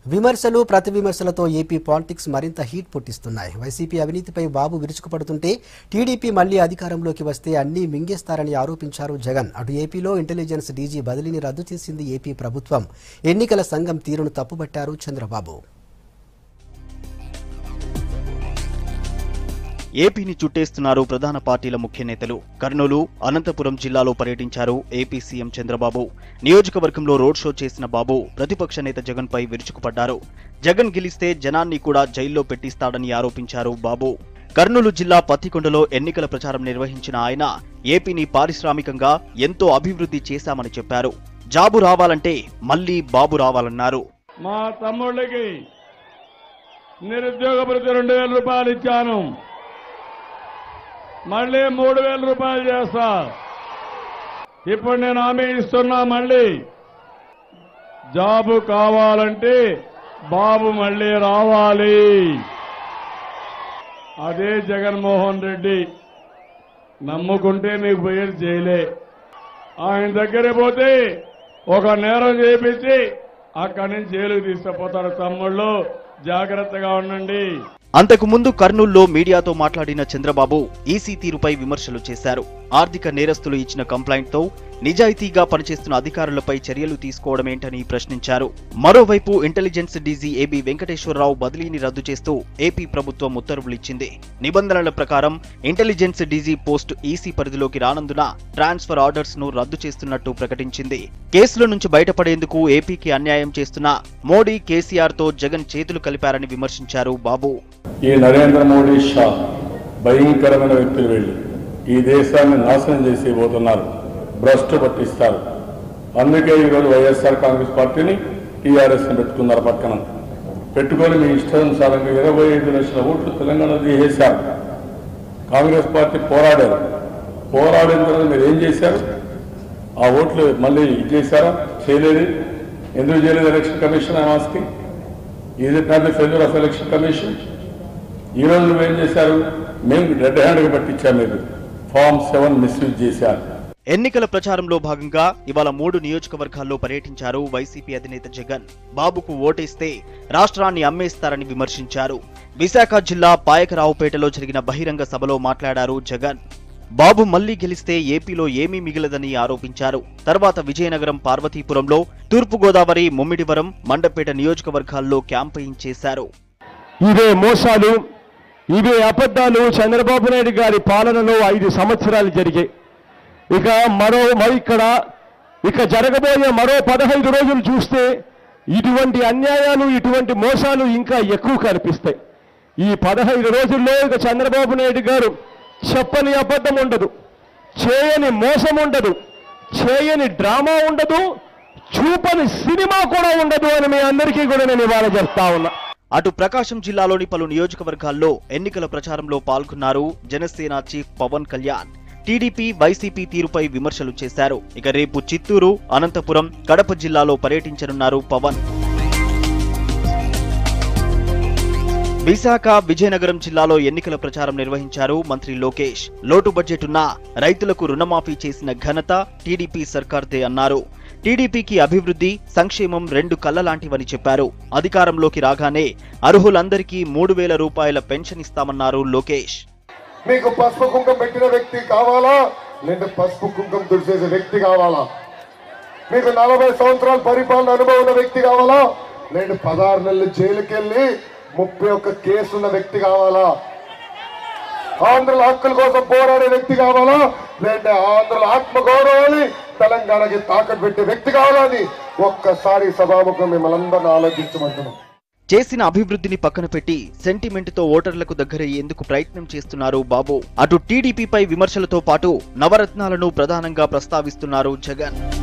విమర్శలు ప్రతి విమర్శలతో ఏపీ పాలిటిక్స్ మరింత హీట్ పుట్టిస్తున్నాయి వైసీపీ అవినీతిపై బాబు విరుచుకుపడుతుంటే టీడీపీ మళ్లీ అధికారంలోకి వస్తే అన్నీ మింగేస్తారని ఆరోపించారు జగన్ అటు ఏపీలో ఇంటెలిజెన్స్ డీజీ బదిలీని రద్దు చేసింది ఏపీ ప్రభుత్వం ఎన్నికల సంఘం తీరును తప్పుబట్టారు చంద్రబాబు ఏపీని చుట్టేస్తున్నారు ప్రధాన పార్టీల ముఖ్య నేతలు కర్నూలు అనంతపురం జిల్లాలో పర్యటించారు ఏపీ సీఎం చంద్రబాబు నియోజకవర్గంలో రోడ్ షో చేసిన బాబు ప్రతిపక్ష నేత జగన్ పై విరుచుకుపడ్డారు జగన్ గెలిస్తే జనాన్ని కూడా జైల్లో పెట్టిస్తాడని ఆరోపించారు బాబు కర్నూలు జిల్లా పత్తికొండలో ఎన్నికల ప్రచారం నిర్వహించిన ఆయన ఏపీని పారిశ్రామికంగా ఎంతో అభివృద్ధి చేశామని చెప్పారు జాబు రావాలంటే మళ్లీ బాబు రావాలన్నారు మా తమ్ముళ్ళకి నిరుద్యోగ భృతి రెండు వేల రూపాయలు ఇచ్చాను మళ్ళీ మూడు వేల రూపాయలు చేస్తా ఇప్పుడు నేను హామీ ఇస్తున్నా మళ్ళీ జాబు కావాలంటే బాబు మళ్ళీ రావాలి అదే జగన్మోహన్ రెడ్డి నమ్ముకుంటే నీకు పోయేది చేయలే ఆయన దగ్గర పోతే ఒక నేరం చేపించి అక్కడి నుంచి జైలుకు తీసుకుపోతారు తమ్ముళ్ళు జాగ్రత్తగా ఉండండి అంతకు ముందు కర్నూల్లో మీడియాతో మాట్లాడిన చంద్రబాబు ఈసీ తీరుపై విమర్శలు చేశారు ఆర్థిక నేరస్తులు ఇచ్చిన కంప్లైంట్తో నిజాయితీగా పనిచేస్తున్న అధికారులపై చర్యలు తీసుకోవడమేంటని ప్రశ్నించారు మరోవైపు ఇంటెలిజెన్స్ డీజీ ఏబీ వెంకటేశ్వరరావు బదిలీని రద్దు చేస్తూ ఏపీ ప్రభుత్వం ఉత్తర్వులిచ్చింది నిబంధనల ప్రకారం ఇంటెలిజెన్స్ డీజీ పోస్ట్ ఈసీ పరిధిలోకి రానందున ట్రాన్స్ఫర్ ఆర్డర్స్ ను రద్దు చేస్తున్నట్టు ప్రకటించింది కేసుల నుంచి బయటపడేందుకు ఏపీకి అన్యాయం చేస్తున్న మోడీ కేసీఆర్ తో జగన్ చేతులు కలిపారని విమర్శించారు బాబు ఈ నరేంద్ర మోడీ షా భయంకరమైన వ్యక్తులు వెళ్ళి ఈ దేశాన్ని నాశనం చేసి పోతున్నారు భ్రష్టు పట్టిస్తారు అందుకే ఈరోజు వైఎస్ఆర్ కాంగ్రెస్ పార్టీని టీఆర్ఎస్ పెట్టుకున్నారు పక్కన పెట్టుకొని మీ ఇష్టానుసారంగా ఇరవై ఐదు లక్షల ఓట్లు తెలంగాణ తీసేశారు కాంగ్రెస్ పార్టీ పోరాడారు పోరాడిన తర్వాత మీరు ఏం చేశారు ఆ ఓట్లు మళ్ళీ ఇది చేశారా చేయలేదు ఎందుకు చేయలేదు election commission I asking is it not the failure of election commission ఈ రోజు నువ్వేం చేశారు మేము రెడ్ హ్యాండ్గా పట్టించాం మీరు ఫామ్ సెవెన్ మిస్యూజ్ చేశారు ఎన్నికల ప్రచారంలో భాగంగా ఇవాళ మూడు నియోజకవర్గాల్లో పర్యటించారు వైసీపీ అధినేత జగన్ బాబుకు ఓటేస్తే రాష్ట్రాన్ని అమ్మేస్తారని విమర్శించారు విశాఖ జిల్లా పాయకరావుపేటలో జరిగిన బహిరంగ సభలో మాట్లాడారు జగన్ బాబు మళ్లీ గెలిస్తే ఏపీలో ఏమీ మిగిలదని ఆరోపించారు తర్వాత విజయనగరం పార్వతీపురంలో తూర్పుగోదావరి ముమ్మిడివరం మండపేట నియోజకవర్గాల్లో క్యాంపెయిన్ చేశారు ఇవే మోసాలు ఇవే అబద్ధాలు చంద్రబాబు నాయుడు గారి పాలనలో ఐదు సంవత్సరాలు జరిగాయి ఇక మరో మరి ఇక్కడ ఇక జరగబోయే మరో పదహైదు రోజులు చూస్తే ఇటువంటి అన్యాయాలు ఇటువంటి మోసాలు ఇంకా ఎక్కువ కనిపిస్తాయి ఈ పదహైదు రోజుల్లో ఇక చంద్రబాబు నాయుడు గారు చెప్పని అబద్ధం ఉండదు చేయని మోసం ఉండదు చేయని డ్రామా ఉండదు చూపని సినిమా కూడా ఉండదు అని మీ అందరికీ కూడా నేను ఇవాళ చెప్తా ఉన్నా అటు ప్రకాశం జిల్లాలోని పలు నియోజకవర్గాల్లో ఎన్నికల ప్రచారంలో పాల్గొన్నారు Janasena chief Pawan Kalyan TDP YCP తీరుపై విమర్శలు చేశారు ఇక రేపు చిత్తూరు అనంతపురం కడప జిల్లాలో పర్యటించనున్నారు పవన్ విశాఖ విజయనగరం జిల్లాలో ఎన్నికల ప్రచారం నిర్వహించారు మంత్రి లోకేష్ లోటు బడ్జెట్ ఉన్నా రైతులకు రుణమాఫీ చేసిన ఘనత టీడీపీ సర్కార్దే అన్నారు టీడీపీకి అభివృద్ధి సంక్షేమం రెండు కళ్ళ లాంటివని చెప్పారు అధికారంలోకి రాగానే అర్హులందరికీ మూడు వేల రూపాయల పెన్షన్ ఇస్తామన్నారు లోకేష్ మీకు పసుపు కుంకం పెట్టిన వ్యక్తి కావాలా లేదా పసుపు కుంకం తుడిచేసే వ్యక్తి కావాలా మీకు నలభై సంవత్సరాల పరిపాలన అనుభవం ఉన్న వ్యక్తి కావాలా లేదా పదహారు నెలలు జైలుకి వెళ్ళి ముప్పై ఒక్క కేసు ఉన్న వ్యక్తి కావాలా ఆంధ్రుల హక్కుల కోసం పోరాడే వ్యక్తి కావాలా లేదా ఆంధ్రుల ఆత్మ గౌరవాన్ని తెలంగాణకి తాకట్టు పెట్టే వ్యక్తి కావాలా అని ఒక్కసారి సభాముఖం మిమ్మల్ని అందరిని ఆలోచించమంటున్నాం చేసిన అభివృద్ధిని పక్కన పెట్టి సెంటిమెంట్ తో ఓటర్లకు దగ్గరయ్యేందుకు ప్రయత్నం చేస్తున్నారు బాబు అటు టీడీపీపై విమర్శలతో పాటు నవరత్నాలను ప్రధానంగా ప్రస్తావిస్తున్నారు జగన్